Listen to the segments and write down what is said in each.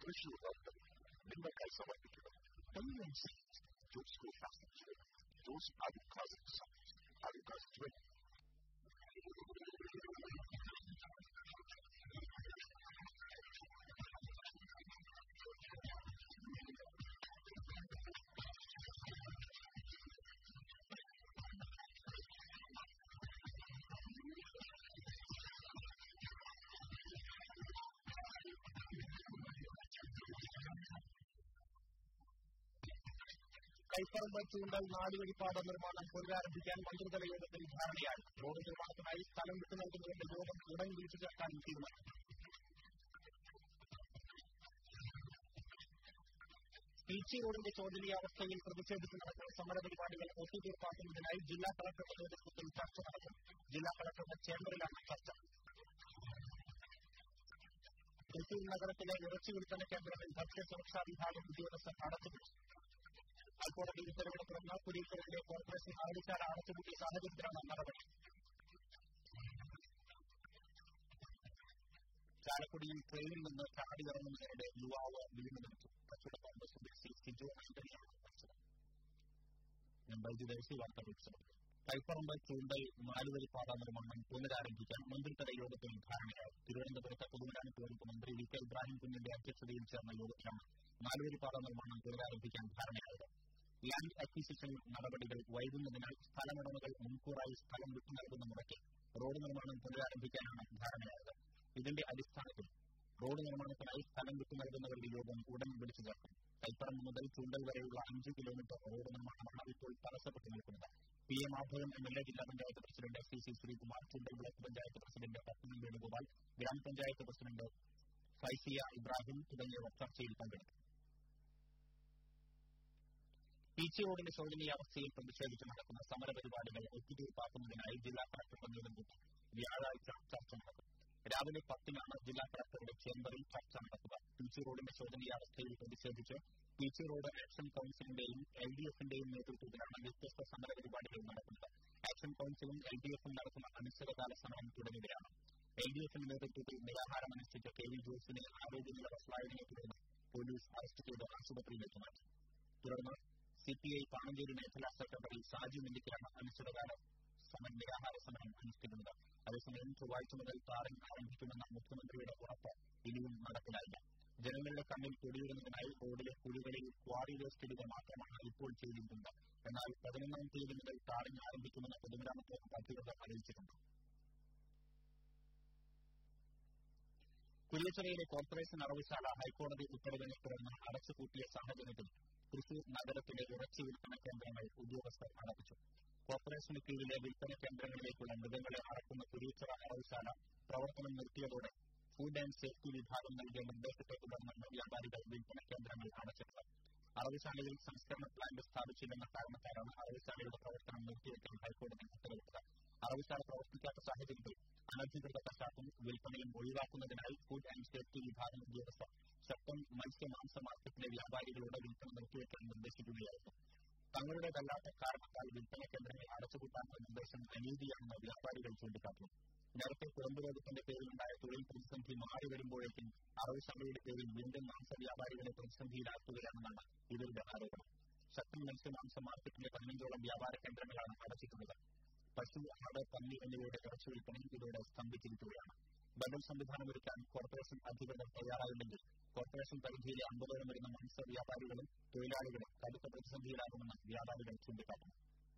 തൃശൂർ വന്ന് നിങ്ങൾക്കായി സമർപ്പിക്കുന്നത് എല്ലാം Those who fast those are the cousins. Are the cousins ready? Kaiparambu ചൂണ്ടൽ നാലുവഴിപ്പാത നിർമ്മാണം പുനരാരംഭിക്കാൻ മന്ത്രിതല യോഗത്തിൽ ധാരണയായി റോഡ് നിർമ്മാണത്തിനായി സ്ഥലം വിട്ടു നൽകുന്നതിന്റെ യോഗം ഉടൻ വിളിച്ചു ചേർക്കാനും തീരുമാനം പീച്ചി റോഡിന്റെ ശോചനീയാവസ്ഥയിൽ പ്രതിഷേധിച്ച് നടക്കുന്ന സമരപരിപാടികൾ ഒത്തുതീർപ്പാക്കുന്നതിനായി ജില്ലാ കളക്ടറുടെ നേതൃത്വത്തിൽ ചർച്ച നടക്കും ജില്ലാ കളക്ടറുടെ ചേംബറിലാണ് ചർച്ച തൃശൂർ നഗരത്തിലെ ഇറച്ചി വിൽപ്പന കേന്ദ്രങ്ങളിൽ ഭക്ഷ്യ സുരക്ഷാ വിഭാഗം ഉദ്യോഗസ്ഥർ അടച്ചുപൂട്ടി ഹൈക്കോടതി ഉത്തരവിനെ തുടർന്ന് കുരീക്കലിലെ കോർപ്പറേഷൻ അറടിച്ചാല അടച്ചുപൂട്ടിയ സാഹചര്യത്തിലാണ് നടപടി ചാലക്കുടിയിൽ ട്രെയിനിൽ നിന്ന് ചാടിയിറങ്ങുന്നതിനിടെ യുവാവ് വീണ്ടുമെടുത്തു കച്ചവടക്കാരന്റെ സ്വദേശി സിജോ ആന്റണിയാണ് മരിച്ചത് ഞാൻ വൈദ്യുതേശി വാർത്ത വിളിച്ചത് കൈപ്പറമ്പ് ചൂണ്ടൽ നാലുവരിപ്പാത നിർമ്മാണം പുനരാരംഭിക്കാൻ മന്ത്രിതല യോഗത്തിൽ ധാരണയായി തിരുവനന്തപുരത്ത് പൊതുമരാമത്ത് വകുപ്പ് മന്ത്രി വി കെ ഇബ്രാഹിം കുഞ്ഞിന്റെ അധ്യക്ഷതയിൽ ചേർന്ന യോഗത്തിലാണ് നാലുവരിപ്പാത നിർമ്മാണം പുനരാരംഭിക്കാൻ ധാരണയായത് ലാൻഡ് അക്വിസിഷൻ നടപടികൾ വൈകുന്നതിനാൽ സ്ഥലമുടമകൾ മുൻകൂറായി സ്ഥലം വിട്ടു നൽകുന്ന മുറയ്ക്ക് റോഡ് നിർമ്മാണം പുനരാരംഭിക്കാനാണ് ധാരണയായത് ഇതിന്റെ അടിസ്ഥാനത്തിൽ റോഡ് നിർമ്മാണത്തിനായി സ്ഥലം വിട്ടു നൽകുന്നവരുടെ യോഗം ഉടൻ വിളിച്ചു ചേർക്കും കൈപ്പറമ്പ് മുതൽ ചൂണ്ടൽ വരെയുള്ള അഞ്ച് കിലോമീറ്റർ റോഡ് നിർമ്മാണമാണ് ഇപ്പോൾ തടസ്സപ്പെട്ടു നിൽക്കുന്നത് P A Madhavan M L A ജില്ലാ panchayat president C C Sreekumar Choondal block panchayat president Padman Venugopal ഗ്രാമപഞ്ചായത്ത് പ്രസിഡന്റ് ഫൈസിയ ഇബ്രാഹിം തുടങ്ങിയവർ ചർച്ചയിൽ പങ്കെടുത്തു പീച്ചി റോഡിന്റെ ശോചനീയാവസ്ഥയിൽ പ്രതിഷേധിച്ച് നടക്കുന്ന സമരപരിപാടികൾ ഒത്തുതീർപ്പാക്കുന്നതിനായി ജില്ലാ കളക്ടറുടെ നേതൃത്വത്തിൽ വ്യാഴാഴ്ച ചർച്ച നടക്കും രാവിലെ പത്തിനാണ് ജില്ലാ കളക്ടറുടെ ചേംബറിൽ ചർച്ച നടക്കുക പീച്ചി റോഡിന്റെ ശോചനീയാവസ്ഥയിൽ പ്രതിഷേധിച്ച് പീച്ചി റോഡ് ആക്ഷൻ കൌൺസിലിന്റെയും എൽ ഡി എഫിന്റെയും നേതൃത്വത്തിലാണ് വ്യത്യസ്ത സമരപരിപാടികൾ നടക്കുന്നത് ആക്ഷൻ കൌൺസിലും എൽ ഡി എഫും നടത്തുന്ന അനിശ്ചിതകാല സമരം തുടരുകയാണ് എൽ ഡി എഫിന്റെ നേതൃത്വത്തിൽ നിരാഹാരം അനുഷ്ഠിച്ച കെ വി ജോസിനെ ആരോഗ്യനില വഷളായതിനെ തുടർന്ന് പോലീസ് അറസ്റ്റ് ചെയ്ത് ആശുപത്രിയിലേക്ക് മാറ്റി തുടർന്ന് സിപിഐ പാണഞ്ചേരി മേഖലാ സെക്രട്ടറി ഷാജി നെല്ലിക്കലാണ് അനിശ്ചിതകാല സമരം നിരാഹാര സമരം അനുഷ്ഠിക്കുന്നത് അതേസമയം ചൊവ്വാഴ്ച മുതൽ താറിങ് ആരംഭിക്കുമെന്ന മുഖ്യമന്ത്രിയുടെ ഉറപ്പ് ഇനിയും നടപ്പിലായില്ല ജനങ്ങളുടെ കണ്ണിൽ പൊടിയിടുന്നതിനായി റോഡിലെ കുഴികളിൽ ക്വാറി വേസ്റ്റ് ഇടുക മാത്രമാണ് ഇപ്പോൾ ചെയ്തിട്ടുണ്ട് എന്നാൽ പതിനൊന്നാം തീയതി മുതൽ താറിങ് ആരംഭിക്കുമെന്ന് പൊതുമരാമത്ത് വകുപ്പ് അധികൃതർ അറിയിച്ചിട്ടുണ്ട് കുരിയച്ചിറയിലെ കോർപ്പറേഷൻ അറവുശാല ഹൈക്കോടതി ഉത്തരവിനെ തുടർന്ന് അടച്ചുപൂട്ടിയ സാഹചര്യത്തിൽ തൃശൂർ നഗരത്തിലെ ഇറച്ചി വിൽപ്പന കേന്ദ്രങ്ങൾ ഉദ്യോഗസ്ഥർ അടപ്പിച്ചു കോർപ്പറേഷന് കീഴിലെ വിൽപ്പന കേന്ദ്രങ്ങളിലേക്കുള്ള മൃഗങ്ങളെ അറക്കുന്ന കുരിയച്ചിറ അറവുശാല പ്രവർത്തനം നിർത്തിയതോടെ ഫുഡ് ആൻഡ് സേഫ്റ്റി വിഭാഗം നൽകിയ നിർദ്ദേശത്തെ തുടർന്നാണ് വ്യാപാരികൾ വിൽപ്പന കേന്ദ്രങ്ങൾ അടച്ചിട്ടത് അറവുശാലയിൽ സംസ്കരണ പ്ലാന്റ് സ്ഥാപിച്ചില്ലെന്ന കാരണത്താലാണ് അറവുശാലയുടെ പ്രവർത്തനം നിർത്തിവെക്കാൻ ഹൈക്കോടതി ഉത്തരവിട്ടത് അറവുശാല പ്രവർത്തിക്കാത്ത സാഹചര്യത്തിൽ അനധികൃത കശാപ്പും വിൽപ്പനയും ഒഴിവാക്കുന്നതിനായി ഫുഡ് ആൻഡ് സേഫ്റ്റി വിഭാഗം ഉദ്യോഗസ്ഥർ ശക്തം മത്സ്യമാംസ മാർക്കറ്റിലെ വ്യാപാരികളോട് വിൽപ്പന നിർത്തിവെക്കാൻ നിർദ്ദേശിക്കുകയായിരുന്നു തങ്ങളുടേതല്ലാത്ത കാരണത്താൽ വിൽപ്പന കേന്ദ്രങ്ങൾ അടച്ചുപൂട്ടാനുള്ള നിർദ്ദേശം അനീതിയാണെന്ന് വ്യാപാരികൾ ചൂണ്ടിക്കാട്ടുന്നു നേരത്തെ കുളമ്പ് വകുപ്പിന്റെ പേരിലുണ്ടായ തൊഴിൽ പ്രതിസന്ധി മാറി വരുമ്പോഴേക്കും അറവുശാലയുടെ പേരിൽ വീണ്ടും മാംസ വ്യാപാരികളെ പ്രതിസന്ധിയിലാക്കുകയാണെന്നാണ് ഇവരുടെ ആരോപണം ശക്തം മത്സ്യമാംസ മാർക്കറ്റിലെ പതിനഞ്ചോളം വ്യാപാര കേന്ദ്രങ്ങളാണ് അടച്ചിട്ടുള്ളത് പശു ആട് പന്നി എന്നിവയുടെ ഇറച്ചി വിൽപ്പനയും ഇതോടെ സ്തംഭിച്ചിരിക്കുകയാണ് ബദൽ സംവിധാനം ഒരുക്കാൻ കോർപ്പറേഷൻ അധികൃതർ തയ്യാറായില്ലെങ്കിൽ കോർപ്പറേഷൻ പരിധിയിലെ അമ്പതോളം വരുന്ന മത്സ്യ വ്യാപാരികളും തൊഴിലാളികളും കടുത്ത പ്രതിസന്ധിയിലാകുമെന്ന് വ്യാപാരികൾ ചൂണ്ടിക്കാട്ടുന്നു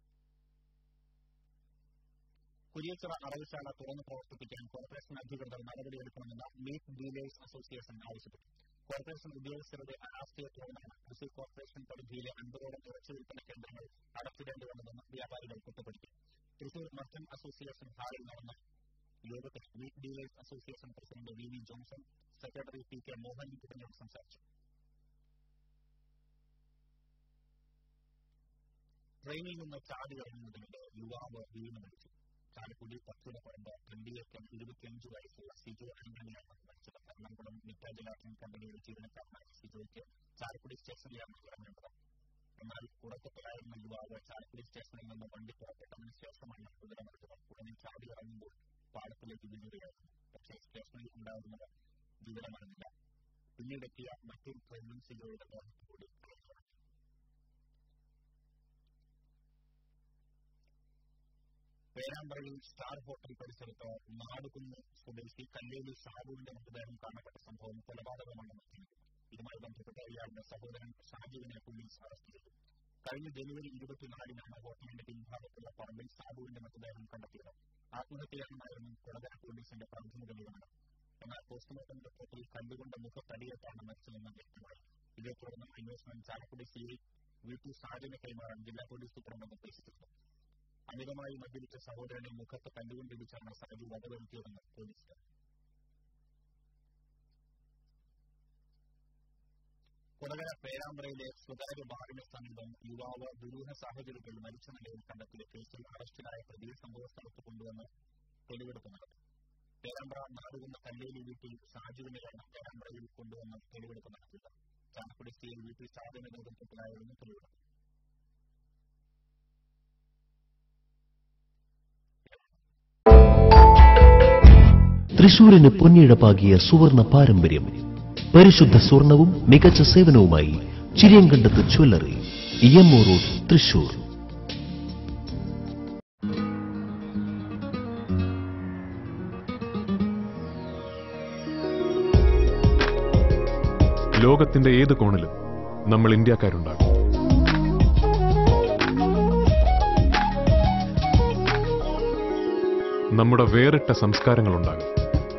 കുരിയച്ചിറ അറവുശാല തുറന്നു പ്രവർത്തിപ്പിക്കാൻ കോർപ്പറേഷൻ അധികൃതർ നടപടിയെടുക്കണമെന്ന് മീറ്റ് ഡീലേഴ്സ് അസോസിയേഷൻ ആവശ്യപ്പെട്ടു കോർപ്പറേഷൻ ഉദ്യോഗസ്ഥരുടെ അനാസ്ഥയെ തുടർന്നാണ് തൃശൂർ കോർപ്പറേഷൻ പരിധിയിലെ അൻപതോളം ഇറച്ചി വിൽപ്പന കേന്ദ്രങ്ങൾ അടച്ചിടേണ്ടി വന്നതെന്ന് വ്യാപാരികൾ കുറ്റപ്പെടുത്തി തൃശൂർ മർച്ചന്റ് അസോസിയേഷൻ ഹാളിൽ നടന്ന യോഗത്തിൽ meat dealers association president V V Johnson secretary P K Mohan തുടങ്ങിയവർ സംസാരിച്ചു ട്രെയിനിൽ നിന്ന് ചാടിയിറങ്ങുന്നതിനിടെ യുവാവ് വീണ് മരിച്ചു ചാലക്കുടി പത്തുലപ്പറമ്പ് ട്രെൻഡിയേക്കൻ ഇരുപത്തിയഞ്ച് വയസ്സുള്ള സിജോ ആന്റണിയാണ് മരിച്ചത് എറണാകുളം മിറ്റാജലാറ്റൻ കമ്പനിയുടെ ജീവനക്കാരനായ സിജോയ്ക്ക് ചാലക്കുടി സ്റ്റേഷനിലാണ് ഇറങ്ങേണ്ടത് എന്നാൽ ഉറക്കത്തിലായിരുന്ന യുവാവ് ചാലക്കുടി സ്റ്റേഷനിൽ നിന്ന് വണ്ടി പുറപ്പെട്ടതിന് ശേഷമാണ് കുതിരമറിച്ചത് ഉടനെ ചാടി ഇറങ്ങുമ്പോൾ പാടത്തിലേക്ക് വീഴുകയായിരുന്നു പക്ഷേ സ്റ്റേഷനിൽ ഉണ്ടായിരുന്നത് വിവരമറിഞ്ഞില്ല പിന്നീടെത്തിയ മറ്റൊരു ട്രെയിനും സിലോയുടെ ഭാഗത്തുകൂടി പേരാമ്പ്രയിൽ സ്റ്റാർ ഹോട്ടൽ പരിസരത്ത് നാടുകുന്ന് സ്വദേശി കല്ലേലി ഷാബുവിന്റെ മൃതദേഹം കാണപ്പെട്ട സംഭവം കൊലപാതകമാണെന്ന് തെളിഞ്ഞു ഇതുമായി ബന്ധപ്പെട്ട ഇയാളുടെ സഹോദരൻ ഷാജുവിനെ പോലീസ് അറസ്റ്റ് ചെയ്തു കഴിഞ്ഞ ജനുവരി ഇരുപത്തിനാലിനാണ് ഹോട്ടലിന്റെ പിൻഭാഗത്തുള്ള പറമ്പിൽ ഷാബുവിന്റെ മൃതദേഹം കണ്ടെത്തിയത് ആത്മഹത്യയാണെന്നായിരുന്നു കൊടകര പോലീസിന്റെ പ്രാഥമിക നിഗമനം എന്നാൽ പോസ്റ്റ്മോർട്ടം റിപ്പോർട്ടിൽ കല്ലുകൊണ്ട് മുഖത്തടിയേറ്റാണ് മരിച്ചതെന്ന് വ്യക്തമായി ഇതേ തുടർന്ന് അന്വേഷണം Chalakudy C I V T ഷാജിന് കൈമാറാൻ ജില്ലാ പോലീസ് സൂപ്രണ്ട് നിർദ്ദേശിച്ചിരുന്നു അമിതമായി മദ്യപിച്ച സഹോദരനെ മുഖത്ത് കല്ലുകൊണ്ട് ഇടിച്ചാണ് സാജു വകവരുത്തിയതെന്ന് പോലീസ് കൊടകര പേരാമ്പ്രയിലെ സ്വകാര്യ ബാറിന് സമീപം യുവാവ് ദുരൂഹ സാഹചര്യത്തിൽ മരിച്ച നിലയിൽ കണ്ടെത്തിയ കേസിൽ അറസ്റ്റിലായ പ്രതിയെ സംഭവ സ്ഥലത്ത് കൊണ്ടുവന്ന് തെളിവെടുപ്പ് നടത്തി പേരാമ്പ്ര നാടുകുന്ന കല്ലേലി വീട്ടിൽ ഷാജുവിനെയാണ് പേരാമ്പ്രയിൽ കൊണ്ടുവന്ന് തെളിവെടുപ്പ് നടത്തിയത് ചാലക്കുടി സി ഐ വീട്ടിൽ ഷാജുവിന്റെ നേതൃത്വത്തിലായിരുന്നു തെളിവെടുപ്പ് തൃശൂരിന് പൊന്നിഴപ്പാകിയ സുവർണ പാരമ്പര്യം പരിശുദ്ധ സ്വർണവും മികച്ച സേവനവുമായി Chiriyankandath jewellery E M O road Thrissur ലോകത്തിന്റെ ഏത് കോണിലും നമ്മൾ ഇന്ത്യക്കാരുണ്ടാകും നമ്മുടെ വേറിട്ട സംസ്കാരങ്ങളുണ്ടാകും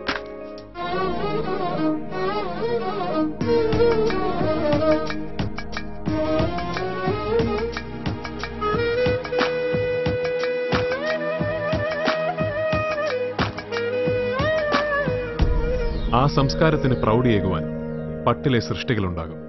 ആ സംസ്കാരത്തിന് പ്രൗഢിയേകുവാൻ പട്ടിലെ സൃഷ്ടികളുണ്ടാകും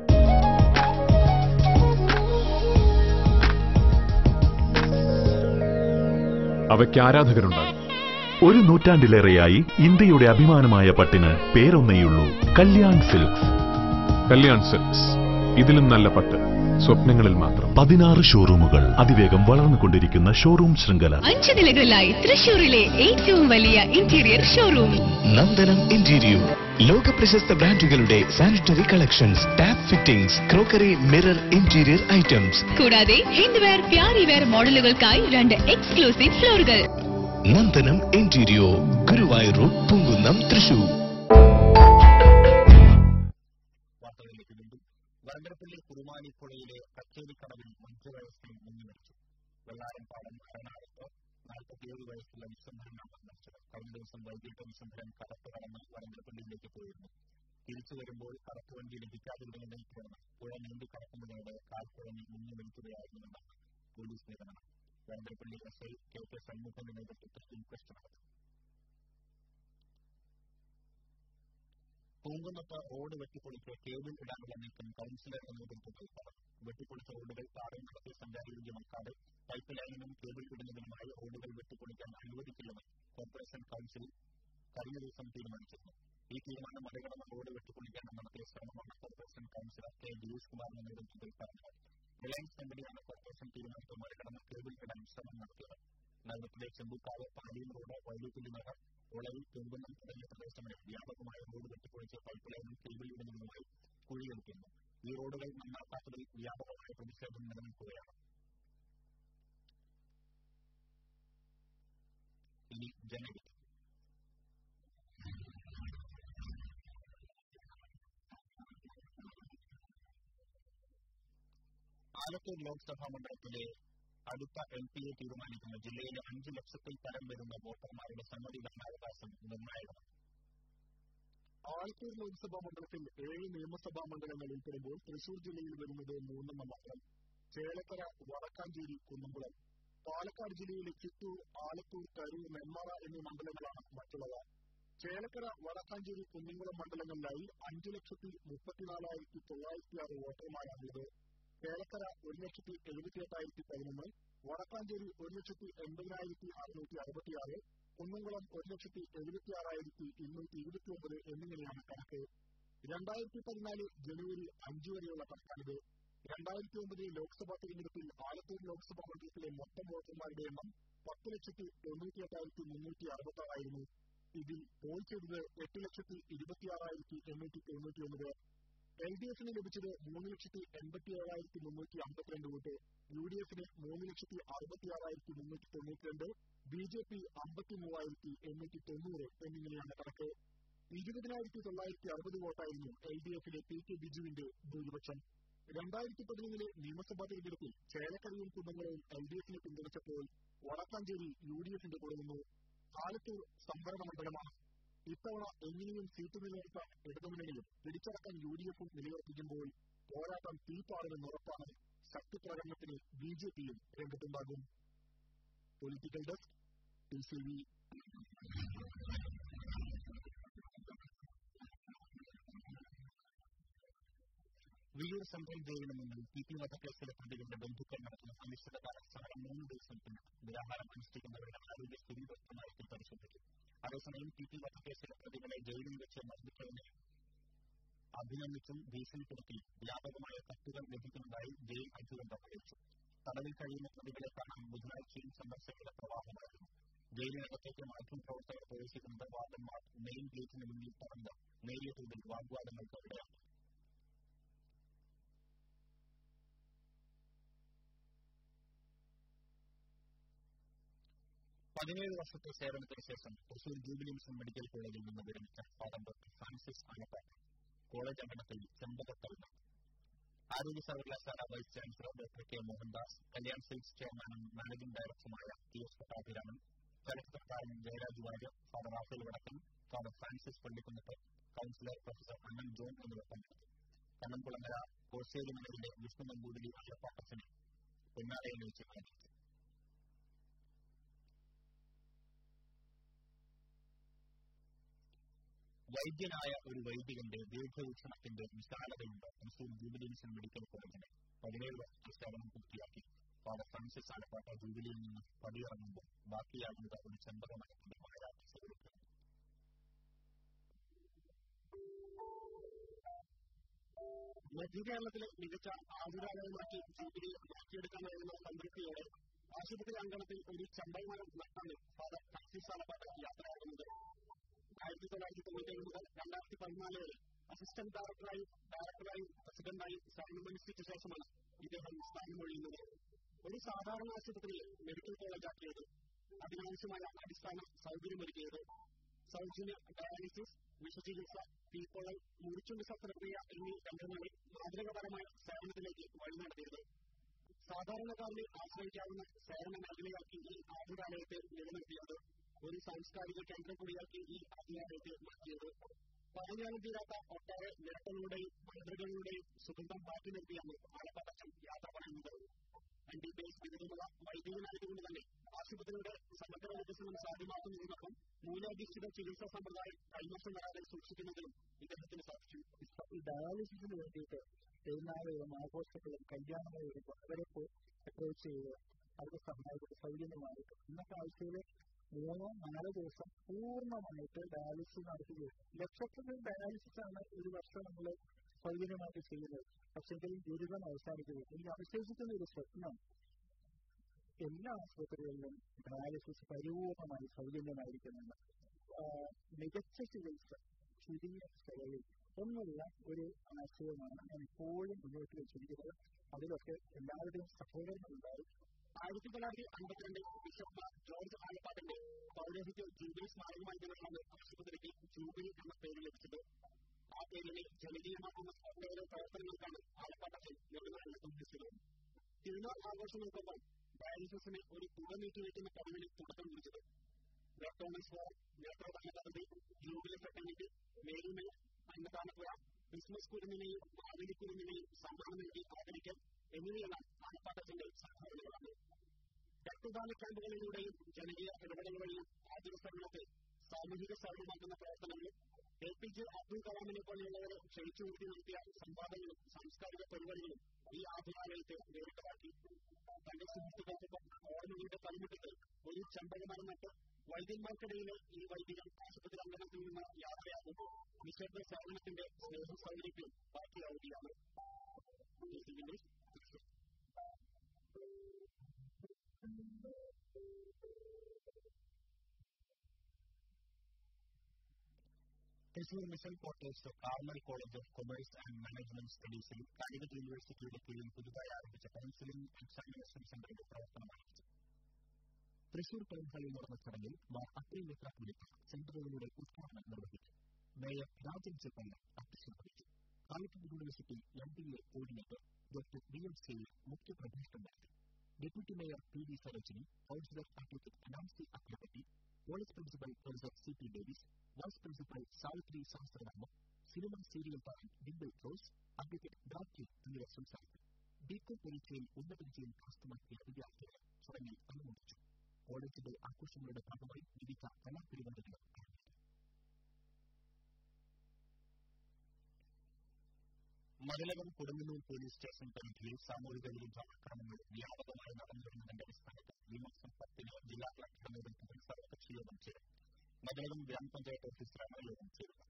അവയ്ക്ക് ആരാധകരുണ്ടാകും ഒരു നൂറ്റാണ്ടിലേറെയായി ഇന്ത്യയുടെ അഭിമാനമായ പട്ടിന് പേരൊന്നേയുള്ളൂ കല്യാൺ സിൽക്സ് കല്യാൺ സിൽക്സ് ഇതിലും നല്ല പട്ട് സ്വപ്നങ്ങളിൽ മാത്രം പതിനാറ് ഷോറൂമുകൾ അതിവേഗം വളർന്നുകൊണ്ടിരിക്കുന്ന ഷോറൂം ശൃംഖല അഞ്ച് നിലകളിലായി തൃശൂരിലെ ഏറ്റവും വലിയ ഇന്റീരിയർ ഷോറൂം നന്ദനം ഇന്റീരിയർ ലോക പ്രശസ്ത ബ്രാൻഡുകളുടെ sanitary collections tap fittings crockery mirror interior items കൂടാതെ ഹിൻഡ്വെയർ പ്യാരിവെയർ മോഡലുകൾക്കായി രണ്ട് എക്സ്ക്ലൂസീവ് ഫ്ലോറുകൾ നന്ദനം ഇന്റീരിയർ ഗുരുവായൂർ റോഡ് പൂങ്കുന്നം തൃശൂർ വാർത്തകളിലേക്ക് വീണ്ടും വരന്തരപ്പള്ളി കുറുമാലിപ്പുഴയിലെ കച്ചേരിക്കടവിൽ അഞ്ചു വയസ്സിൽ മുങ്ങി മരിച്ചു വെള്ളാരംപാടം എറണാകുളത്ത് നാൽപ്പത്തിയേഴ് വയസ്സുള്ള വിശ്വംഭരനാണ് മരിച്ചത് കഴിഞ്ഞ ദിവസം വൈകിട്ട് വിശ്വംഭരൻ കടത്ത് കടന്ന് വരന്തരപ്പള്ളിയിലേക്ക് പോയിരുന്നു തിരിച്ചു വരുമ്പോൾ കടത്ത് വണ്ടി ലഭിക്കാതിരുന്നതിനെ തുടർന്ന് പുഴ നീന്തി കടക്കുന്നതിനിടെ കാൽ കുഴഞ്ഞ് മുങ്ങി മരിക്കുകയായിരുന്നുവെന്നാണ് പോലീസ് നിഗമനം Varantharappilly S I K K ഷൺമുഖന്റെ നേതൃത്വത്തിൽ ഇൻക്വസ്റ്റ് നടത്തി പൂങ്കുന്നത്ത് റോഡ് വെട്ടിപ്പൊളിച്ച് കേബിൾ ഇടാനുള്ള നീക്കം കൗൺസിലറുടെ നേതൃത്വത്തിൽ നടന്നു വെട്ടിപ്പൊളിച്ച റോഡുകൾ താഴെ നടത്തി സഞ്ചാരയോഗ്യമാക്കാതെ പൈപ്പ് ലൈനിനും കേബിൾ ഇടുന്നതിനുമായി റോഡുകൾ വെട്ടിപ്പൊളിക്കാൻ അനുവദിക്കില്ലെന്ന് കോർപ്പറേഷൻ കൗൺസിൽ കഴിഞ്ഞ ദിവസം തീരുമാനിച്ചിരുന്നു ഈ തീരുമാനം മറികടന്ന് റോഡ് വെട്ടിപ്പൊളിക്കാൻ നടത്തിയ ശ്രമമാണ് കോർപ്പറേഷൻ കൗൺസിലർ കെ ഗിരീഷ് കുമാറിന്റെ നേതൃത്വത്തിൽ പറഞ്ഞത് റിലയൻസ് കമ്പനിയാണ് കോർപ്പറേഷൻ തീരുമാനത്തെ മറികടന്ന് കേബിൾ ഇടാൻ ശ്രമം നടത്തിയത് നഗരത്തിലെ ചെമ്പൂക്കാവ് പാലിയം റോഡ് വൈദ്യുതി നഗർ ഒളവിൽ പൂങ്കുന്നം തുടങ്ങിയ പ്രദേശങ്ങളിൽ വ്യാപകമായ റോഡ് വെട്ടിപ്പൊളിച്ച് പൈപ്പ് ലൈനും കേബിൾ ഇടുന്നതിനുമായി കുഴിയെടുത്തിരുന്നു ഈ റോഡുകൾ നന്നാക്കാത്തതിൽ വ്യാപകമായ പ്രതിഷേധം നിലനിൽക്കുകയാണ് ഇനി ജനവിധി ആലത്തൂർ ലോക്സഭാ മണ്ഡലത്തിലെ അടുത്ത എം പിയെ തീരുമാനിക്കുന്ന ജില്ലയിലെ അഞ്ച് ലക്ഷത്തിൽ പരം വരുന്ന വോട്ടർമാരുടെ സമ്മതിദാനാവകാശം നിർണായകമാണ് ആലത്തൂർ ലോക്സഭാ മണ്ഡലത്തിൽ ഏഴ് നിയമസഭാ മണ്ഡലങ്ങൾ ഉൾപ്പെടുമ്പോൾ തൃശൂർ ജില്ലയിൽ വരുന്നത് മൂന്നെണ്ണം മാത്രം ചേലക്കര വടക്കാഞ്ചേരി കുന്നംകുളം പാലക്കാട് ജില്ലയിലെ ചിറ്റൂർ ആലത്തൂർ കരൂർ നെന്മാറ എന്നീ മണ്ഡലങ്ങളാണ് മറ്റുള്ളവ ചേലക്കര വടക്കാഞ്ചേരി കുന്നിംകുളം മണ്ഡലങ്ങളിലായി അഞ്ച് ലക്ഷത്തി മുപ്പത്തിനാലായിരത്തി തൊള്ളായിരത്തി ആറ് വോട്ടർമാരാണുള്ളത് ചേലക്കര ഒരു ലക്ഷത്തി എഴുപത്തി എട്ടായിരത്തി പതിനൊന്ന് വടക്കാഞ്ചേരി ഒരു ലക്ഷത്തി എൺപതിനായിരത്തി അറുന്നൂറ്റി അറുപത്തിയാറ് കുന്നംകുളം ഒരു ലക്ഷത്തി എഴുപത്തി ആറായിരത്തി ഇരുന്നൂറ്റി ഇരുപത്തി ഒമ്പത് എന്നിങ്ങനെയാണ് കണക്ക് രണ്ടായിരത്തി പതിനാല് ജനുവരി അഞ്ച് വരെയുള്ള കണക്കാണിത് രണ്ടായിരത്തി ഒമ്പത് ലോക്സഭാ തെരഞ്ഞെടുപ്പിൽ ആലത്തൂർ ലോക്സഭാ മണ്ഡലത്തിലെ മൊത്തം വോട്ടർമാരുടെ എണ്ണം പത്ത് ലക്ഷത്തി തൊണ്ണൂറ്റി എട്ടായിരത്തി മുന്നൂറ്റി അറുപത്തി ആറായിരുന്നു ഇതിൽ പോൾ ചെയ്തത് എട്ട് ലക്ഷത്തി ഇരുപത്തിയാറായിരത്തി എണ്ണൂറ്റി തൊണ്ണൂറ്റി ഒമ്പത് എൽ ഡി എഫിന് ലഭിച്ചത് മൂന്ന് ലക്ഷത്തി എൺപത്തി ഏഴായിരത്തി മുന്നൂറ്റി അമ്പത്തിരണ്ട് വോട്ട് യു ഡി എഫിന് മൂന്ന് ലക്ഷത്തി അറുപത്തി ആറായിരത്തി മുന്നൂറ്റി തൊണ്ണൂറ്റിരണ്ട് ബി ജെ പി അമ്പത്തി മൂവായിരത്തി എണ്ണൂറ്റി തൊണ്ണൂറ് എന്നിങ്ങനെയാണ് കണക്ക് ഇരുപതിനായിരത്തി തൊള്ളായിരത്തി അറുപത് വോട്ടായിരുന്നു എൽ ഡി എഫിലെ പി കെ ബിജുവിന്റെ ഭൂരിപക്ഷം രണ്ടായിരത്തി പതിനൊന്നിലെ നിയമസഭാ തെരഞ്ഞെടുപ്പിൽ ചേലക്കരയും കുന്നംകുളവും എൽ ഡി എഫിനെ പിന്തുണച്ചപ്പോൾ വടക്കാഞ്ചേരി യു ഡി എഫിന്റെ കൂടെ നിന്നു ആലത്തൂർ സംവരണ മണ്ഡലമാണ് ഇത്തവണ എങ്ങനെയും സീറ്റ് നിലനിർത്താൻ ഇടതുമുന്നണിയും പിടിച്ചടക്കാൻ യു ഡി എഫും നിലയുറപ്പിക്കുമ്പോൾ പോരാട്ടം തീപ്പാടുമെന്ന് ഉറപ്പാണ് ശക്തി പ്രകടനത്തിന് ബി ജെ പിയും രംഗത്തുണ്ടാകും political desk T C V Viyyur central ജയിലിന് മുന്നിൽ പി പി വധക്കേസിലെ പ്രതികളുടെ ബന്ധുക്കൾ നടത്തുന്ന അനിശ്ചിതകാല സമരം മൂന്ന് ദിവസത്തിന് നിരാഹാരം അനുഷ്ഠിക്കുന്നവരുടെ ആരോഗ്യസ്ഥിതി വ്യക്തമായിട്ട് പരിശോധിക്കും അതേസമയം പി പി വധക്കേസിലെ പ്രതികളെ ജയിലിൽ വെച്ച് മർദ്ദിച്ചതിനെ അഭിനന്ദിച്ചും ഭീഷണിപ്പെടുത്തി വ്യാപകമായ കത്തുകൾ ലഭിക്കുന്നതായി ജയിൽ അധികൃതർ അറിയിച്ചു തടവിൽ കഴിയുന്ന പ്രതികളെ കാണാൻ ബുധനാഴ്ചയും സന്ദർശകരുടെ പ്രവാഹമായിരുന്നു ജയിലിനകത്തേക്ക് മാധ്യമ പ്രവർത്തകർ പ്രവേശിക്കുന്നത് വാർഡന്മാർ മെയിൻ ഗേറ്റിന് മുന്നിൽ തടഞ്ഞ് നേരിയ തോതിൽ വാഗ്വാദങ്ങൾക്ക് ഇടയാക്കി പതിനേഴ് വർഷത്തെ സേവനത്തിന് ശേഷം തൃശൂർ ജൂബിലി മിഷൻ മെഡിക്കൽ കോളേജിൽ നിന്ന് വിരമിച്ച father doctor Francis Anappat college അങ്കണത്തിൽ ചെമ്പകത്തൽ ആരോഗ്യ സർവകലാശാല vice chancellor doctor K Mohandas Kalyan silks ചെയർമാനും മാനേജിംഗ് ഡയറക്ടറുമായ ടി എസ് പട്ടാഭിരാമൻ ചലച്ചിത്രകാരൻ Jayaraj Warrier father Raphael Vadakkan father Francis Pallikunnath councillor professor Annan John എന്നിവർ പങ്കെടുത്തു കണ്ണംകുളങ്ങര കോശേരി മനയിലെ വിഷ്ണു നമ്പൂതിരി അയ്യപ്പാട്ടച്ചനെ പൊന്നാലയിൽ വെച്ച് ആദരിച്ചു വൈദ്യനായ ഒരു വൈദികന്റെ ദീർഘവീക്ഷണത്തിന്റെ വിശാലതയുണ്ട് തൃശൂർ ജൂബിലി മിഷൻ മെഡിക്കൽ കോളേജിന് പതിനേഴ് വർഷത്തെ സേവനം പൂർത്തിയാക്കി ഫാദർ ഫ്രാൻസിസ് ആലപ്പാട്ട ജൂബിലിയിൽ നിന്ന് പടിയിറങ്ങുമ്പോൾ ബാക്കിയാകുന്നത് ഒരു ചെമ്പകമരത്തിന്റെ മായാറ്റി സ്വരൂപം മധ്യകേരളത്തിലെ മികച്ച ആതുരാലയമാക്കി ജൂബിലി മാറ്റിയെടുക്കാനായിരുന്ന സംതൃപ്തിയോടെ ആശുപത്രി അങ്കണത്തിൽ ഒരു ചെമ്പൈമരം നട്ടാണ് ഫാദർ ഫ്രാൻസിസ് ആലപ്പാട്ട യാത്രയാകുന്നത് ആയിരത്തി തൊള്ളായിരത്തി തൊണ്ണൂറ്റേഴ് മുതൽ രണ്ടായിരത്തി പതിനാല് വരെ അസിസ്റ്റന്റ് ഡയറക്ടറായും ഡയറക്ടറായും പ്രസിഡന്റായും സേവനമനുഷ്ഠിച്ച ശേഷമാണ് ഇദ്ദേഹം സ്ഥാനമൊഴിയുന്നത് ഒരു സാധാരണ ആശുപത്രിയെ മെഡിക്കൽ കോളേജാക്കിയത് അതിനാവശ്യമായ അടിസ്ഥാന സൗകര്യമൊരുക്കിയത് സൗജന്യ ഡയാലിസിസ് വിഷചികിത്സ തീപ്പൊള്ളൽ മുറിച്ചുണ്ട് ശസ്ത്രക്രിയ എന്നീ രംഗങ്ങളിൽ മാതൃകപരമായ സേവനത്തിലേക്ക് വഴി നടത്തിയത് സാധാരണക്കാരനെ ആശ്രയിക്കാവുന്ന സേവന മേഖലയാക്കി ഈ ആതുരാലയത്തെ നിലനിർത്തിയത് ഒരു സാംസ്കാരിക കേന്ദ്രം കൂടിയാക്കി ഈ ആതുരാലയത്തെ മാറ്റിയത് പറഞ്ഞാലും തീരാത്ത ഒട്ടേറെ നേട്ടങ്ങളുടെയും മാതൃകകളുടെയും സുഗന്ധം പാറ്റി നിർത്തിയാണ് ആലപ്പടക്കം യാത്ര പറയുന്നത് എൻ ഡി പി എസ് ബിരുദമുള്ള വൈദികനായതുകൊണ്ട് തന്നെ ആശുപത്രിയുടെ സമഗ്ര വികസനം സാധ്യമാക്കുന്നതിനൊപ്പം മൂലാധിഷ്ഠിത ചികിത്സാ സമ്പ്രദായം കൈമോശം വരാതെ സൂക്ഷിക്കുന്നതിനും ഇദ്ദേഹത്തിന് സാധിച്ചു ഈ ഡയാലിസിസിന് വേണ്ടിയിട്ട് പെരുന്നാളുകളും ആഘോഷങ്ങളും കല്യാണങ്ങളും അവരെ അപ്രോച്ച് ചെയ്ത് അവർക്ക് സഹായിക്കുന്നത് സൗജന്യമായിട്ട് ഇന്നത്തെ ആഴ്ചയിൽ മൂന്നോ നാലോ ദിവസം പൂർണ്ണമായിട്ട് ഡയാലിസിസ് നടത്തുകയും ലക്ഷക്കണക്കിന് ഡയാലിസിസ് ആണ് ഒരു വർഷം നമ്മൾ സൗജന്യമായിട്ട് ചെയ്യുന്നത് പക്ഷെങ്കിലും ദുരിതം അവസാനിക്കുകയും ഇനി അവശേഷിക്കുന്ന ഒരു സ്വപ്നം എല്ലാ ആശുപത്രികളിലും ഡയാലിസിസ് പരിപൂർണമായി സൗജന്യമായിരിക്കുന്നുണ്ട് മികച്ച ചികിത്സ ചുരുങ്ങിയ ചെലവിൽ എന്നുള്ള ഒരു ആശയമാണ് ഞാൻ ഇപ്പോഴും മുന്നോട്ട് വെച്ചിരിക്കുന്നത് അതിലൊക്കെ എല്ലാവരുടെയും സഹകരണം ഉണ്ടാകും ആയിരത്തി തൊള്ളായിരത്തി അമ്പത്തിരണ്ടിൽ ബിഷപ്പ് ജോർജ് ആലപ്പാട്ടിന്റെ പൗരോഹിത്യ ജൂബിലി സ്മാരകമായി നിന്നാണ് ആശുപത്രിക്ക് ജൂബിലി എന്ന പേര് ലഭിച്ചത് ആ പേരിനെ ജനകീയമാക്കുന്ന ഒട്ടേറെ പ്രവർത്തനങ്ങൾക്കാണ് ആലപ്പാട്ടത്തിൽ നിർമ്മാണം നിർദ്ദേശിച്ചത് തിരുനാൾ ആഘോഷങ്ങൾക്കൊപ്പം ഡയാലിസിസിന് ഒരു തുക നീട്ടിവെക്കുന്ന പതിവിന് തുടക്കം കുറിച്ചത് ഇലക്ട്രോണിക്സ് ഫോർ നേത്രദാന പദ്ധതി ജൂബിലി ഫെർട്ടിലിറ്റി മേരിമേ അന്നദാനപ്പുഴ ക്രിസ്മസ് കുരുന്നിനെയും മാവേലി കുരുന്നിനെയും സമ്മാനം നൽകി ആദരിക്കൽ എന്നിവയെല്ലാം ആനപ്പാട്ടത്തിന്റെ സംഭാവനകളാണ് രക്തദാന ക്യാമ്പുകളിലൂടെയും ജനകീയ ഇടപെടൽ വഴിയും ആതുര സേവനത്തെ സാമൂഹിക സേവനമാക്കുന്ന പ്രവർത്തനങ്ങളും എ പി ജെ അബ്ദുൽ കലാമിനെ പോലെയുള്ളവരെ ക്ഷണിച്ചു നിർത്തി നടത്തിയ സംവാദങ്ങളും സാംസ്കാരിക പരിപാടികളും ഈ ആതുരാലയത്തെ വേറിട്ടതാക്കി തന്റെ സുഹൃത്തുക്കൾക്കൊപ്പം ഓർമ്മകളുടെ തലമുട്ടത്തിൽ ഒരു ചെമ്പകമരം നട്ട് വൈദ്യന്മാർക്കിടയിലെ ഈ വൈദികൻ ആശുപത്രി അംഗനത്തിൽ നിന്ന് യാത്രയാകുമ്പോൾ നിശബ്ദ സേവനത്തിന്റെ സ്നേഹ സൗകര്യം ബാക്കിയാവുകയാണ് Thrissur mission quarters Carmel college of commerce and management സ്റ്റഡീസിൽ കാലിക്കറ്റ് യൂണിവേഴ്സിറ്റിയുടെ കീഴിൽ പുതുതായി ആരംഭിച്ച കൌൺസിലിംഗ് എക്സാമിനേഷൻ സെന്ററിന്റെ പ്രവർത്തനം ആരംഭിച്ചു തൃശൂർ ടൗൺ ഹാളിൽ നടന്ന ചടങ്ങിൽ മാർ അത്രയും മെത്രാപ്പൊലിത്ത സെന്ററുകളുടെ ഉദ്ഘാടനം നിർവഹിച്ചു മേയർ രാജൻ ചെപ്പല്ല അധ്യക്ഷത വഹിച്ചു Calicut university M B A coordinator doctor V M സെയിൽ മുഖ്യപ്രഭാഷണം നടത്തി deputy mayor P D Sarojini councillor advocate Nancy അക്രപറ്റി college principal professor C P Davis vice principal Savitri Sahasranama cinema serial താരം ഡിംബിൾ റോസ് അഡ്വക്കേറ്റ് ഡാക്ടർ എന്നിവർ സംസാരിച്ചു ബികോം പരീക്ഷയിൽ ഉന്നത വിജയം കരസ്ഥമാക്കിയ വിദ്യാർത്ഥികളെ ചടങ്ങിൽ അനുമോദിച്ചു കോളേജിന്റെ ആഘോഷങ്ങളുടെ ഭാഗമായി വിവിധ കലാപരിപാടികളും ആരംഭിച്ചു മതിലകം കൊടുങ്ങല്ലൂർ പോലീസ് സ്റ്റേഷൻ പരിധിയിൽ സാമൂഹിക വിരുദ്ധ അക്രമങ്ങൾ വ്യാപകമായി നടന്നിരുന്നതിന്റെ അടിസ്ഥാനത്തിൽ ഈ മാസം പത്തിന് ജില്ലാ കളക്ടറുടെ നേതൃത്വത്തിൽ സർവകക്ഷി യോഗം ചേരും മതിലകം ഗ്രാമപഞ്ചായത്ത് ഓഫീസിലാണ് യോഗം ചേരുന്നത്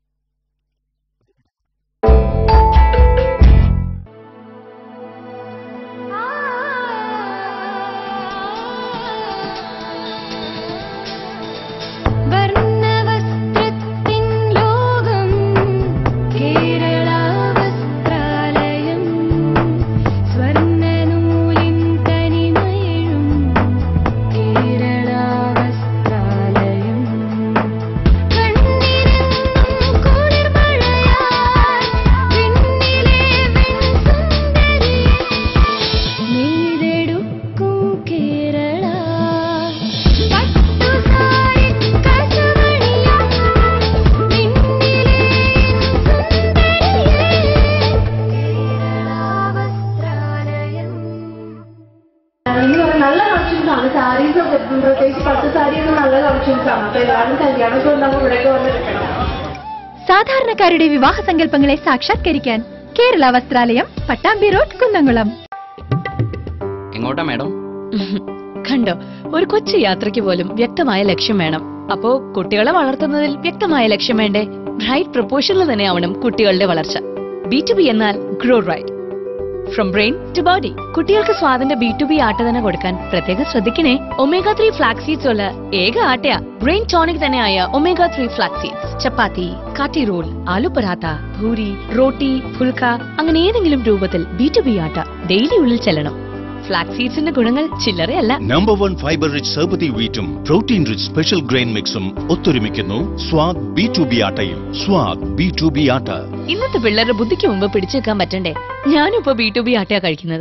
വർണ്ണവസ്ത്രത്തിൻ ലോകം കേരള വസ്ത്രാലയം സ്വർണ്ണനൂലിൻ തനിമയും കേരള വസ്ത്രാലയം കണ്ണിരങ്ങും കുളിർമഴയാൽ വിണ്ണിലെ വെൺസുന്ദരിയെ നെയ്തെടുക്കും കേരള പട്ടുസാരി കസവണിയാൽ വിണ്ണിലെ സുന്ദരിയെ കേരള വസ്ത്രാലയം എന്ന് പറഞ്ഞാൽ നല്ല കളക്ഷൻസ് ആണ് സാരീസ് ഒക്കെ പ്രത്യേകിച്ച് പട്ട് സാരിയൊക്കെ നല്ല കളക്ഷൻസ് ആണ് അപ്പൊ എല്ലാവരും കല്യാണമൊക്കെ ഉണ്ടാകുമ്പോൾ ഇവിടേക്ക് വന്നിരിക്കണം സാധാരണക്കാരുടെ വിവാഹ സങ്കല്പങ്ങളെ സാക്ഷാത്കരിക്കാൻ കേരള വസ്ത്രാലയം പട്ടാമ്പി റോഡ് കുന്നംകുളം എങ്ങോട്ടാ മാഡം കണ്ടോ ഒരു കൊച്ചു യാത്രയ്ക്ക് പോലും വ്യക്തമായ ലക്ഷ്യം വേണം അപ്പോ കുട്ടികളെ വളർത്തുന്നതിൽ വ്യക്തമായ ലക്ഷ്യം വേണ്ടേ ബ്രൈറ്റ് പ്രപ്പോഷനിൽ തന്നെ ആവണം കുട്ടികളുടെ വളർച്ച ബി ടു ബി എന്നാൽ grow right from brain to body കുട്ടികൾക്ക് സ്വാതന്റെ ബി ടു ബി ആട്ട തന്നെ കൊടുക്കാൻ പ്രത്യേകം ശ്രദ്ധിക്കണേ ഒമേഗ ത്രീ ഫ്ലാക്സ് സീഡ്സ് ഉള്ള ഏക ആട്ടയാ ബ്രെയിൻ ടോണിക് തന്നെയായ omega three flax seeds chapati kathi roll aloo paratha ഭൂരി റോട്ടി ഫുൽക്ക അങ്ങനെ ഏതെങ്കിലും രൂപത്തിൽ B to B atta daily ഉള്ളിൽ ചെല്ലണം ഫ്ലാക്സ് സീഡ്സിന്റെ ഗുണങ്ങൾ ചില്ലറയല്ല number one fibre rich Sharbati വീറ്റും പ്രോട്ടീൻ റിച്ച് സ്പെഷ്യൽ ഗ്രെയിൻ മിക്സും ഒത്തൊരുമിക്കുന്നു സ്വാദ് ബി ടു ബി ആട്ടയും സ്വാദ് ബി ടു ബി ആട്ട ഇന്നത്തെ പിള്ളേരുടെ ബുദ്ധിക്ക് മുമ്പ് പിടിച്ചു വെക്കാൻ പറ്റണ്ടേ ഞാനും ഇപ്പൊ ബി ടു ബി ആട്ടയാ കഴിക്കുന്നത്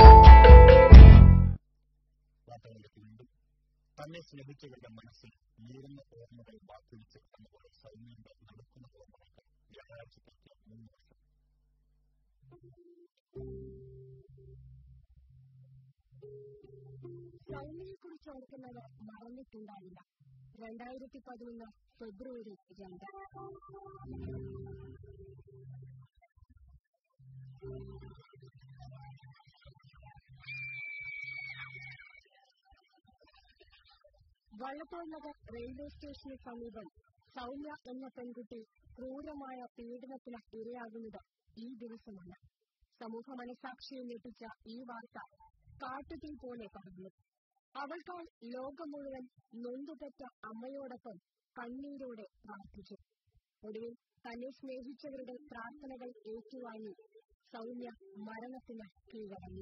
തന്നെ സ്നേഹിച്ചവരുടെ മനസ്സിൽ നീറുന്ന ഓർമ്മകൾ ബാക്കിവെച്ച് അതുപോലെ സൗമ്യന്റെ നടക്കുന്ന ഓർമ്മകൾക്ക് വ്യാഴാഴ്ചത്തേക്ക് മൂന്ന് വർഷം സൗമ്യയെ കുറിച്ച് ഓർക്കുന്നവർ മറന്നിട്ടുണ്ടാവില്ല രണ്ടായിരത്തി പതിനൊന്ന് ഫെബ്രുവരി രണ്ട് വള്ളത്തോൾ നഗർ റെയിൽവേ സ്റ്റേഷന് സമീപം സൗമ്യ എന്ന പെൺകുട്ടി ക്രൂരമായ പീഡനത്തിന് ഇരയാകുന്നത് ഈ ദിവസമാണ് സമൂഹ മനസാക്ഷിയെ ഞെട്ടിച്ച ഈ വാർത്ത കാട്ടുതീ പോലെ പടർന്നു അവൾക്കായി ലോകം മുഴുവൻ നൊന്തുപെറ്റ അമ്മയോടൊപ്പം കണ്ണീരോടെ പ്രാർത്ഥിച്ചു ഒടുവിൽ തന്നെ സ്നേഹിച്ചവരുടെ പ്രാർത്ഥനകൾ ഏറ്റുവാങ്ങി സൗമ്യ മരണത്തിന് കീഴടങ്ങി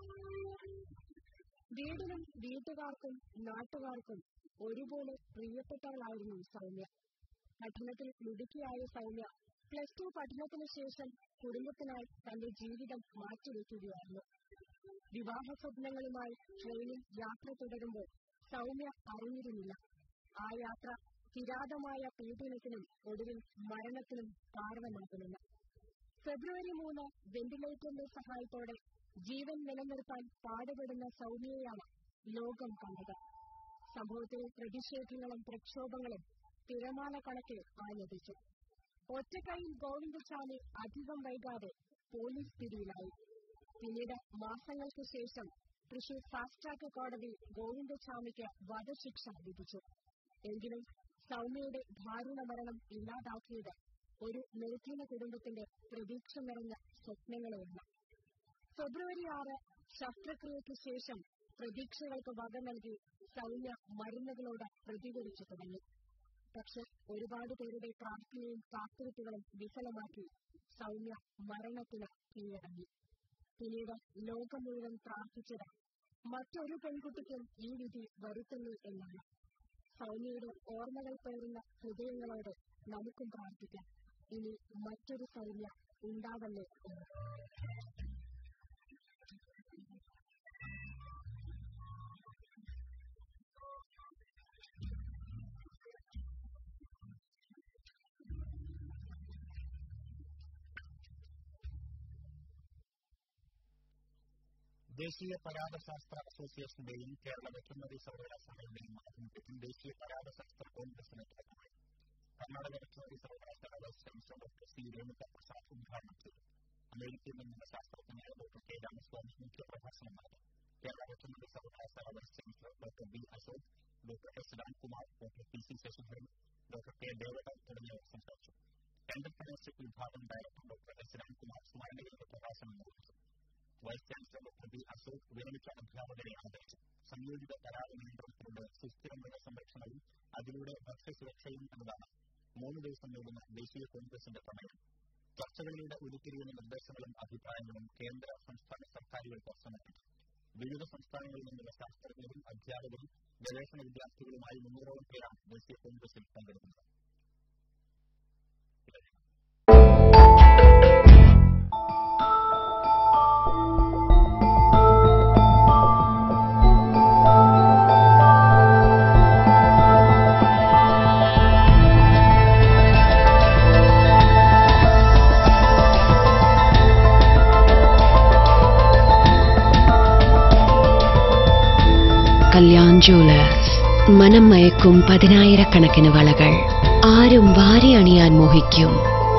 വീടിനും വീട്ടുകാർക്കും നാട്ടുകാർക്കും ഒരുപോലെ പ്രിയപ്പെട്ടവളായിരുന്നു സൗമ്യ പഠനത്തിൽ മിടുക്കിയായ സൗമ്യ പ്ലസ് ടു പഠനത്തിന് ശേഷം കുടുംബത്തിനായി തന്റെ ജീവിതം മാറ്റിവെക്കുകയായിരുന്നു വിവാഹ സ്വപ്നങ്ങളുമായി ട്രെയിനിൽ യാത്ര തുടരുമ്പോൾ സൗമ്യ അറിഞ്ഞിരുന്നില്ല ആ യാത്ര കിരാതമായ പീഡനത്തിനും ഒടുവിൽ മരണത്തിനും കാരണമാകുമെന്ന് ഫെബ്രുവരി മൂന്ന് വെന്റിലേറ്ററിന്റെ സഹായത്തോടെ ജീവൻ നിലനിർത്താൻ പാടുപെടുന്ന സൗമ്യയാണ് ലോകം കണ്ടത് സംഭവത്തിൽ പ്രതിഷേധങ്ങളും പ്രക്ഷോഭങ്ങളും തിരമാല കണക്കിൽ ആഞ്ഞടിച്ചു ഒറ്റക്കൈയിൽ ഗോവിന്ദസ്വാമി അധികം വൈകാതെ പോലീസ് പിടിയിലായി പിന്നീട് മാസങ്ങൾക്ക് ശേഷം തൃശൂർ ഫാസ്റ്റ് ട്രാക്ക് കോടതി ഗോവിന്ദസ്വാമിക്ക് വധശിക്ഷ വിധിച്ചു എങ്കിലും സൗമ്യയുടെ ദാരുണ മരണം ഇല്ലാതാക്കിയത് ഒരു നിർധന കുടുംബത്തിന്റെ പ്രതീക്ഷ നിറഞ്ഞ സ്വപ്നങ്ങളെയാണ് ഫെബ്രുവരി ആറ് ശസ്ത്രക്രിയയ്ക്ക് ശേഷം പ്രതീക്ഷകൾക്ക് വക നൽകി സൗമ്യ മരുന്നുകളോട് പ്രതികരിച്ചു തുടങ്ങി പക്ഷെ ഒരുപാട് പേരുടെ പ്രാർത്ഥനയും കാത്തുകുത്തുകളും വിഫലമാക്കി സൗമ്യ മരണത്തിന് കീഴടങ്ങി പിന്നീട് ലോകം മുഴുവൻ പ്രാർത്ഥിച്ചത് മറ്റൊരു പെൺകുട്ടിക്കും ഈ വിധി വരുത്തുന്നു എന്നാണ് സൗമ്യയുടെ ഓർമ്മകൾ പേറുന്ന ഹൃദയങ്ങളോട് നമുക്കും പ്രാർത്ഥിക്കാം ഇനി മറ്റൊരു സൗമ്യ ഉണ്ടാവല്ലേ എന്ന് ദേശീയ പരാഗശാസ്ത്ര അസോസിയേഷന്റെയും കേരള വെറ്ററിനറി സർവകലാശാലയുടെയും ആഭിമുഖ്യത്തിൽ ദേശീയ പരാഗശാസ്ത്ര കോൺഗ്രസിന് തുടക്കമായി കർണാടക വെറ്ററിനറി സർവകലാശാല vice chancellor doctor C Renuka Prasad ഉദ്ഘാടനം ചെയ്തു അമേരിക്കയിൽ നിന്നുള്ള ശാസ്ത്രജ്ഞനായ ഡോക്ടർ കെ രാമസ്വാമി മുഖ്യപ്രഭാഷണം നടത്തി കേരള വെറ്ററിനറി സർവകലാശാല vice chancellor doctor B Ashok doctor S Ramkumar doctor P C Sasidharan doctor K ദേവദ തുടങ്ങിയവർ സംസാരിച്ചു എന്റർപ്രണർഷിപ്പ് വിഭാഗം ഡയറക്ടർ ഡോക്ടർ എസ് രാംകുമാർ സ്മരണയുടെ പ്രഭാഷണം നിർവഹിച്ചു vice chancellor doctor B Ashok വിരമിച്ച അധ്യാപകരെ ആദരിച്ചു സംയോജിത കരാർ നിയന്ത്രണത്തിലൂടെ സുസ്ഥിര മൃഗസംരക്ഷണവും അതിലൂടെ ഭക്ഷ്യസുരക്ഷയും എന്നതാണ് മൂന്ന് ദിവസം നീളുന്ന ദേശീയ കോൺഗ്രസിന്റെ പ്രമേയം ചർച്ചകളിലൂടെ ഉരുത്തിരിയുന്ന നിർദ്ദേശങ്ങളും അഭിപ്രായങ്ങളും കേന്ദ്ര സംസ്ഥാന സർക്കാരുകൾക്ക് സമർപ്പിക്കും വിവിധ സംസ്ഥാനങ്ങളിൽ നിന്നുള്ള ശാസ്ത്രജ്ഞരും അധ്യാപകരും ഗവേഷണ വിദ്യാർത്ഥികളുമായി മുന്നൂറോളം പേരാണ് ദേശീയ കോൺഗ്രസിൽ പങ്കെടുക്കുന്നത് കല്യാൺ ജുവലേഴ്സ് മനം മയക്കും പതിനായിരക്കണക്കിന് വളകൾ ആരും വാരി അണിയാൻ മോഹിക്കും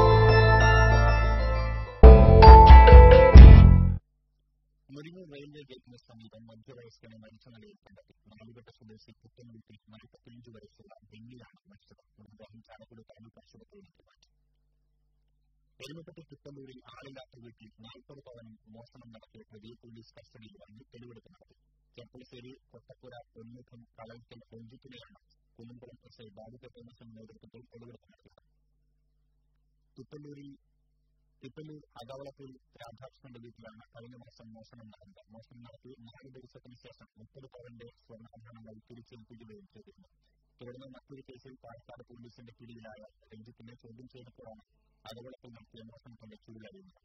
മുരിങ്ങൂർ റെയിൽവേ ഗേറ്റിന് സമീപം മധ്യവയസ്കനെ മരിച്ച നിലയിൽ കണ്ടെത്തി നാലുകെട്ട സ്വദേശി പുത്തൻ വീട്ടിൽ നാൽപ്പത്തിയഞ്ച് വയസ്സുള്ള ബെന്നിയാണ് മരിച്ചത് മൃതദേഹം ചാലക്കുടി താലൂക്ക് ആശുപത്രിയിലേക്ക് മാറ്റി എരുമപ്പെട്ടി തിപ്പല്ലൂരിൽ ആളില്ലാത്ത വീട്ടിൽ നാൽപ്പത് പവനും മോഷണം നടത്തിയ പ്രതിയെ പോലീസ് കസ്റ്റഡിയിൽ വാങ്ങി തെളിവെടുപ്പ് നടത്തി ചെപ്പുളശ്ശേരി കൊട്ടപ്പുര പൊന്മുഖം കളവയ്ക്കൽ രഞ്ജിത്തിനെയാണ് കുന്നംകുളം എസ് ഐ ബാബുക്കെ തോമസിന്റെ നേതൃത്വത്തിൽ തെളിവെടുപ്പ് നടത്തിയത് തിപ്പല്ലൂരിൽ തിപ്പല്ലൂർ അകവളത്തിൽ രാധാകൃഷ്ണന്റെ വീട്ടിലാണ് കഴിഞ്ഞ മാസം മോഷണം നടന്നത് മോഷണം നടത്തി നാല് ദിവസത്തിന് ശേഷം മുപ്പത് പവന്റെ സ്വർണ്ണാഭരണങ്ങൾ തിരിച്ചേൽപ്പിക്കുകയും ചെയ്തിരുന്നു തുടർന്ന് മറ്റൊരു കേസിൽ പാലക്കാട് പോലീസിന്റെ പിടിയിലായ രഞ്ജിത്തിനെ ചോദ്യം ചെയ്തപ്പോഴാണ് അകവളത്തിൽ നടത്തിയ മോഷണത്തിന്റെ ചുരുളറിയുന്നത്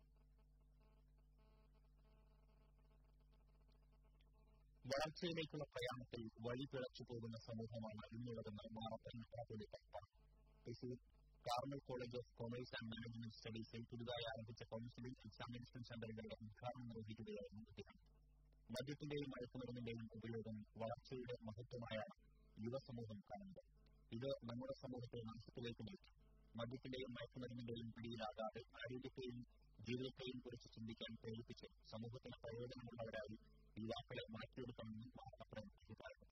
വളർച്ചയിലേക്കുള്ള പ്രയാണത്തിൽ വഴി പിഴച്ചു പോകുന്ന സമൂഹമാണ് ഇന്നുള്ളതെന്ന് മാറപ്പൻ മെത്രാപ്പൊലിത്ത Thrissur Carmel college of commerce and management സ്റ്റഡീസിൽ പുതുതായി ആരംഭിച്ച കൌൺസിലിംഗ് എക്സാമിനേഷൻ സെന്ററുകളുടെ ഉദ്ഘാടനം നിർവഹിക്കുകയായിരുന്നു അദ്ദേഹം മദ്യത്തിന്റെയും മയക്കുമരുന്നിന്റെയും ഉപയോഗം വളർച്ചയുടെ മഹത്വമായാണ് യുവസമൂഹം കാണുന്നത് ഇത് നമ്മുടെ സമൂഹത്തെ നാശത്തിലേക്ക് നയിക്കും മദ്യത്തിന്റെയും മയക്കുമരുന്നിന്റെയും പിടിയിലാകാതെ ആരോഗ്യത്തെയും ജീവിതത്തെയും കുറിച്ച് ചിന്തിക്കാൻ പ്രേരിപ്പിച്ച് സമൂഹത്തിന് പ്രയോജനമുള്ളവരായി യുവാക്കളെ മാറ്റിയെടുക്കണമെന്ന് മാറപ്പൻ അഭിപ്രായപ്പെട്ടു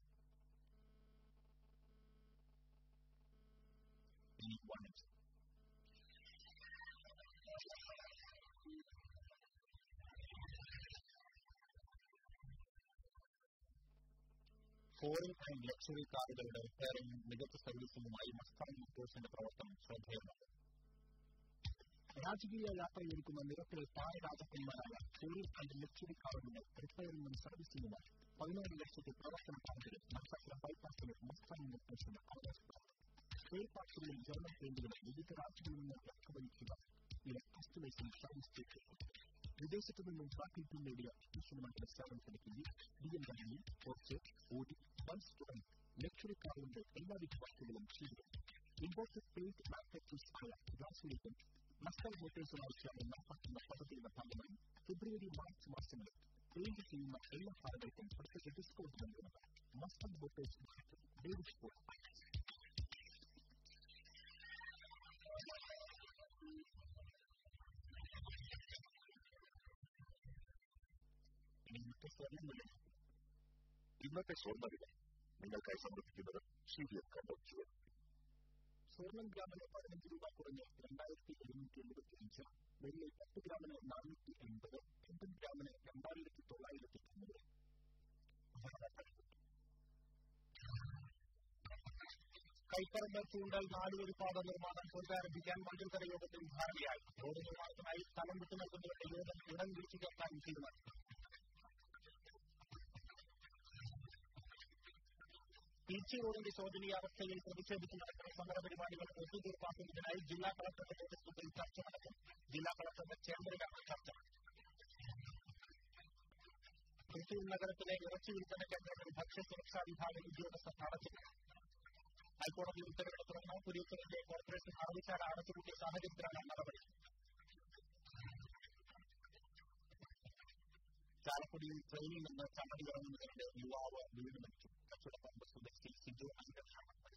ഇനി വാണിജ്യം ഫോറിൻ ആൻഡ് ലക്ഷറി കാറുകളുടെ റിപ്പയറിംഗും മികച്ച സർവീസിംഗുമായി മസ്താൻ മോട്ടോഴ്സിന്റെ പ്രവർത്തനം ശ്രദ്ധേയമാണ് രാജകീയ യാത്രയൊരുക്കുന്ന നിരത്തിലെ താരരാജക്കന്മാരായ ഫോറിൻ ആൻഡ് ലക്ഷറി കാറുകളുടെ റിപ്പയറിംഗും സർവീസിംഗുമായി പതിനാറ് ലക്ഷത്തെ പ്രവർത്തന പാതകളിൽ നക്ഷത്ര ബൈപ്പാസിലെ മസ്താൻ മോട്ടോഴ്സിന് അവകാശപ്പെട്ടു സ്പെയർ പാർട്സുകളിൽ ജർമ്മൻ പെയിന്റുകളെ വിവിധ രാജ്യങ്ങളിൽ നിന്ന് ഇറക്കുമതിക്കുക ഇത് കസ്റ്റമൈസിംഗ് സർവീസ് ചെയ്തിട്ടുണ്ട് വിദേശത്തു നിന്നും ട്രാക്കിൽ നേടിയ പുരുഷന്മാരുടെ സേവനത്തിലെത്തി B M W Porsche Audi Benz തുടങ്ങി ലക്ഷറി കാറുകളുടെ എല്ലാവിധ വർക്കുകളും ചെയ്തിട്ടുണ്ട് ഇമ്പോർട്ടഡ് പെയിന്റ് മാനുഫാക്ചേഴ്സ് ആയ ഗ്ലാസുകളിലും മസ്റ്റാർ മോട്ടോഴ്സുമായി ചേർന്ന് നടപ്പാക്കുന്ന പദ്ധതിയുടെ ഭാഗമായി ഫെബ്രുവരി മാർച്ച് മാസങ്ങളിൽ പെയിന്റ് ചെയ്യുന്ന എല്ലാ കാറുകൾക്കും പ്രത്യേക ഡിസ്കൗണ്ട് നൽകുന്നത് മസ്റ്റാർ മോട്ടോഴ്സ് ഡേവിഡ് സ്പോർട്ട് ഇന്നത്തെ സ്വർണ്ണം വില ഇന്നത്തെ സ്വർണ്ണവില നിങ്ങൾക്കായി സമർപ്പിക്കുന്നത് ഷീരിയൻ കണ്ടോട്ട് ജുവൽ സ്വർണം ഗ്രാമിന് പതിനഞ്ച് രൂപ കുറഞ്ഞ് രണ്ടായിരത്തി എഴുന്നൂറ്റി എഴുപത്തി അഞ്ച് വെള്ളി പത്ത് ഗ്രാമിന് നാനൂറ്റി എൺപത് എൺപത് ഗ്രാമിന് രണ്ടായിരത്തി തൊള്ളായിരത്തി തൊണ്ണൂറ് കൈപ്പറമ്പ് ചൂണ്ടൽ നാലുവരി പാത നിർമ്മാണം പുനരാരംഭിക്കാൻ മന്ത്രിതല യോഗത്തിൽ ധാരണയായി റോഡ് നിർമ്മാണത്തിനായി സ്ഥലം വിട്ടു നൽകുന്നവരുടെ യോഗം ഇടം തിരിച്ചു ചേർക്കാൻ തീരുമാനിച്ചു പീച്ചി റോഡിന്റെ ശോചനീയാവസ്ഥയിൽ പ്രതിഷേധിച്ച് നടക്കുന്ന സമരപരിപാടികൾ ഒത്തുതീർപ്പാക്കുന്നതിനായി ജില്ലാ കളക്ടറുടെ നേതൃത്വത്തിൽ ചർച്ച നടക്കും ജില്ലാ കളക്ടറുടെ ചേംബറിലാണ് ചർച്ച തൃശൂർ നഗരത്തിലെ ഇറച്ചി വിൽപ്പന കേന്ദ്രങ്ങൾ ഭക്ഷ്യസുരക്ഷാ വിഭാഗം ഉദ്യോഗസ്ഥർ അടച്ചിട്ടു ഹൈക്കോടതി ഉത്തരവിനെ തുടർന്ന് പുരിയത്തൂരിന്റെ കോർപ്പറേഷൻ അറവിശാല അടച്ചുപൂട്ടിയ സാഹചര്യത്തിലാണ് നടപടി ചാലക്കുടിയിൽ ട്രെയിനിൽ നിന്ന് ചമ്മടി ഇറങ്ങുന്നതിനിടെ യുവാവ് വീട് മരിച്ചു കച്ചവടപ്പറമ്പ് സ്വദേശി സിജു അഞ്ചനാണ്